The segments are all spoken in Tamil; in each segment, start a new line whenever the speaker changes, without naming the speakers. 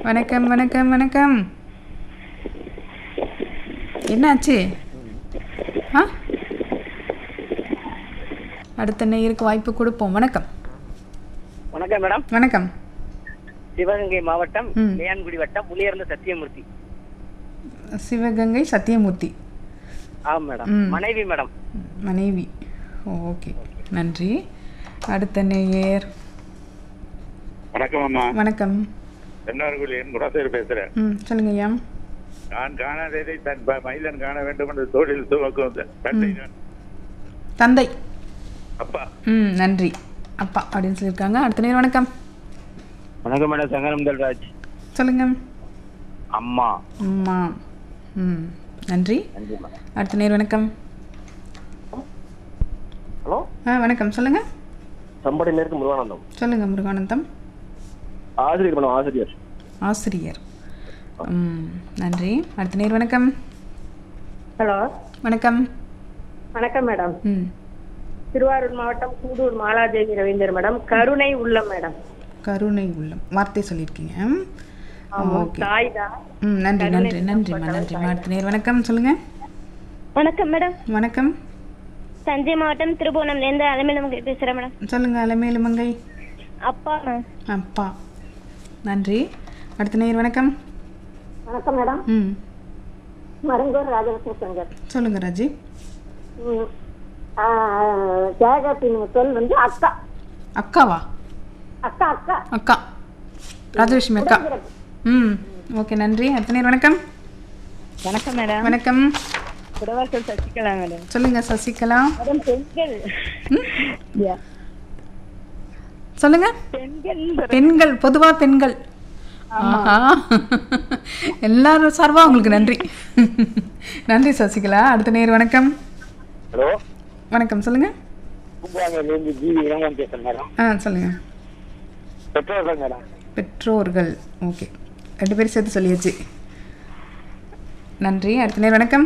வணக்கம் வணக்கம் வணக்கம் என்னாச்சு ஆ அடுத்த நேயருக்கு வாய்ப்பு கொடுப்போம் வணக்கம்
வணக்கம் மேடம்
வணக்கம்
சிவகங்கை மாவட்டம்
ம்.
லேயான்குடி வட்டம் புளியர்ந்த சத்தியமூர்த்தி
சிவகங்கை சத்தியமூர்த்தி
ஆமாம் மேடம்
ம்.
மனைவி மேடம்
மனைவி ஓகே நன்றி அடுத்த நேயர்
வணக்கம் அம்மா
வணக்கம்
தென்னார்குடி என் குணசேகர் பேசுறேன்
ம் சொல்லுங்க ஐயா
நான் காணாததை தன் ப- மைந்தன் காண வேண்டும் என்று தோழில் துவக்கும் தந்தை நான்.
தந்தை
அப்பா
ம் நன்றி அப்பா அப்படின்னு சொல்லியிருக்காங்க அடுத்த நேர் வணக்கம்
வணக்கம் மேடம் சங்கரம் தல்ராஜ்
சொல்லுங்க
அம்மா
அம்மா ம் நன்றி
நன்றி மேடம்
அடுத்த நேர் வணக்கம்
ஹலோ
ஆ வணக்கம் சொல்லுங்க
சம்படியில இருக்கு முருகானந்தம்
சொல்லுங்க முருகானந்தம்
ஆசிரியர் மேடம் ஆசிரியர்
ஆசிரியர் ம் நன்றி அடுத்த நேர் வணக்கம்
ஹலோ
வணக்கம்
வணக்கம் மேடம்
ம்
திருவாரூர் மாவட்டம் கூடூர் மாலாதேவி ரவீந்தர் மேடம் கருணை உள்ளம் மேடம்
கருணை உள்ளம் வார்த்தை சொல்லியிருக்கீங்க ஓகே
தாய் தான்
ம் நன்றி நன்றி நன்றிம்மா நன்றிம்மா அடுத்த நேர் வணக்கம் சொல்லுங்க
வணக்கம் மேடம்
வணக்கம்
தஞ்சை மாவட்டம் திருபுவனம்லேருந்து அலமேலமங்கை பேசுகிறேன் மேடம்
சொல்லுங்க அலமேலுமங்கை
அப்பா மேம்
அப்பா நன்றி அடுத்த நேர் வணக்கம்
வணக்கம் மேடம்
ம்
மருங்கூர் ராஜலட்சுமி சங்கர்
சொல்லுங்க ராஜி
ஜெயகத்தின் சொல் வந்து அக்கா
அக்காவா
அக்கா அக்கா
அக்கா ராஜலட்சுமி அக்கா ம் ஓகே நன்றி அடுத்த நேர் வணக்கம்
வணக்கம் மேடம்
வணக்கம்
குடவாசல் சசிகலா மேடம்
சொல்லுங்க சசிகலா
மேடம் பெண்கள்
சொல்லுங்க
பெண்கள்
பெண்கள் பொதுவா பெண்கள் ஆஹா எல்லாரும் சார்பா உங்களுக்கு நன்றி நன்றி சசிகலா அடுத்த நேர் வணக்கம்
ஹலோ
வணக்கம் சொல்லுங்க
பூங்காங்கிலிருந்து ஜிவி இளங்கன் பேசுறேன் மேடம்
ஆ சொல்லுங்க
பெற்றோர்கள் மேடம்
பெற்றோர்கள் ஓகே ரெண்டு பேரும் சேர்த்து சொல்லியாச்சு நன்றி அடுத்த நேர் வணக்கம்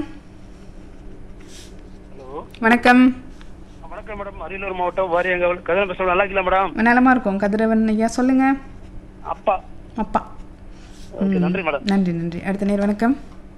வணக்கம்
வணக்கம் மேடம் அரியலூர் மாவட்டம் வாரியங்கவல் கதிரன் பேசுறேன் நல்லா இருக்கல மேடம்
நலமா இருக்கும் கதிரவன் ஐயா சொல்லுங்க
அப்பா
அப்பா
ஓகே
ம்.
நன்றி மேடம்
நன்றி நன்றி அடுத்த நேர் வணக்கம்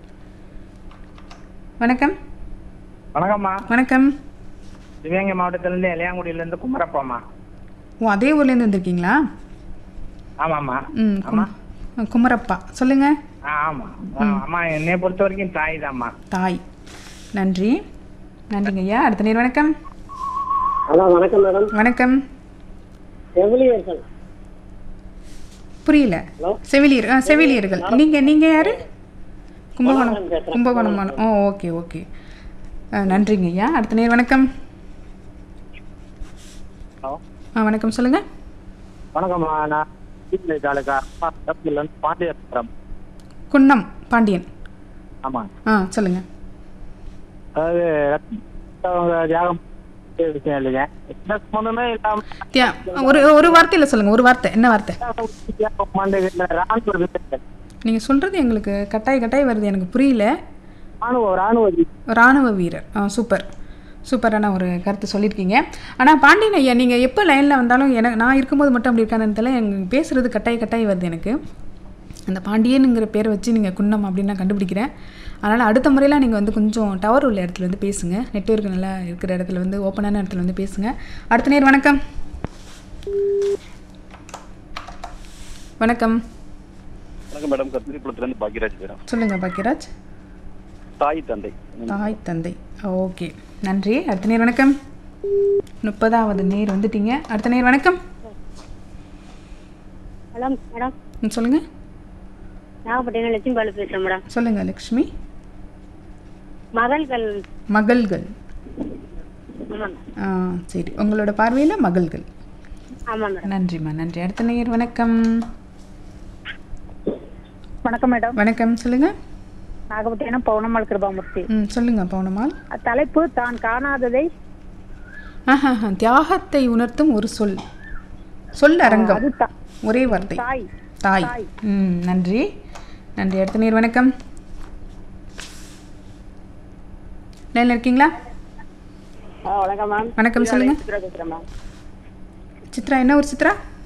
வணக்கம்
வணக்கம்மா
வணக்கம்
சிவகங்கை மாவட்டத்திலேருந்து இளையாங்குடியிலேருந்து குமரப்பாம்மா
ஓ அதே ஊர்லேருந்து வந்திருக்கீங்களா
ஆமாம்மா
ம் கும்- குமரப்பா சொல்லுங்க
ஆ ஆமாம் அம்மா என்னை பொறுத்த வரைக்கும் தாய் தான்மா
தாய் நன்றி நன்றிங்க ஐயா அடுத்த நேர் வணக்கம்
ஹலோ வணக்கம் மேடம்
வணக்கம்
செவிலியர்கள்
புரியல செவிலியர் ஆ செவிலியர்கள் நீங்க நீங்க யாரு கும்பகோணம் கும்பகோணம் மாவட்டம். ஓ ஓகே ஓகே ஆ, நன்றிங்க ஐயா அடுத்த நேர் வணக்கம்
ஹலோ
ஆ வணக்கம் சொல்லுங்க
வணக்கம்மா நான் வீட்டில் தாலுக்கா அப்பா தப்பிலேருந்து பாண்டியபுரம்
குன்னம் பாண்டியன்
ஆமாம்
ஆ சொல்லுங்க
அதாவது ரத்தவங்க தியாகம் செய்த விஷயம் இல்லைங்க எந்த சம்மந்தமே இல்லாமல்
தியா ஒரு ஒரு வார்த்தையில் சொல்லுங்க ஒரு வார்த்தை என்ன வார்த்தை
தியாகம் பண்ணுகின்ற ராணுவ வீரர்கள்
நீங்கள் சொல்கிறது எங்களுக்கு கட்டாய் கட்டாய் வருது எனக்கு புரியல
ராணுவ ராணுவ வீரர்.
ராணுவ வீரர் ஆ சூப்பர் சூப்பரான ஒரு கருத்து சொல்லியிருக்கீங்க ஆனால் பாண்டியன் ஐயா நீங்கள் எப்போ லைனில் வந்தாலும் எனக்கு நான் இருக்கும்போது மட்டும் அப்படி இருக்கானு தெரியல எனக்கு பேசுகிறது கட்டாய் கட்டாய் வருது எனக்கு அந்த பாண்டியனுங்கிற பேரை வச்சு நீங்கள் குன்னம் அப்படின்னு நான் கண்டுபிடிக்கிறேன் அதனால் அடுத்த முறையில் நீங்கள் வந்து கொஞ்சம் டவர் உள்ள இடத்துல வந்து பேசுங்க நெட்வொர்க் நல்லா இருக்கிற இடத்துல வந்து ஓப்பனான இடத்துல வந்து பேசுங்க அடுத்த நேர் வணக்கம் வணக்கம்
வணக்கம் மேடம் கத்திரிக்குளத்துலேருந்து பாக்கியராஜ் மேடம்
சொல்லுங்கள் பாக்கியராஜ்
தாய் தந்தை
தாய் தந்தை ஓகே நன்றி அடுத்த நேர் வணக்கம் முப்பதாவது நேர் வந்துட்டீங்க அடுத்த நேர் வணக்கம்
ஹலோ மேடம்
ம், சொல்லுங்க
நாகப்பட்டினம் லட்சுமி பாலு பேசுகிறேன் மேடம்
சொல்லுங்க லக்ஷ்மி
மகள்கள்
மகள்கள்
ஆமாம்
ஆ சரி உங்களோட பார்வையில் மகள்கள்
ஆமாம் மேடம்
நன்றிம்மா நன்றி அடுத்த நேர் வணக்கம்
வணக்கம் மேடம்
வணக்கம் சொல்லுங்க
நாகப்பட்டினம் பௌர்ணமாள் கிருபாமூர்த்தி
ம் சொல்லுங்க பவுனம்மாள்
தலைப்பு தான் காணாததை
ஆஹா தியாகத்தை உணர்த்தும் ஒரு சொல் சொல் அரங்கம்
அது தா-
ஒரே வார்த்தை
தாய்
தாய் ம் நன்றி நன்றி அடுத்த நேர் வணக்கம் லைனில் இருக்கீங்களா
வணக்கம் மேம்
வணக்கம் சொல்லுங்க
பேசுகிறேன் மேம்
சித்ரா என்ன ஒரு சித்ரா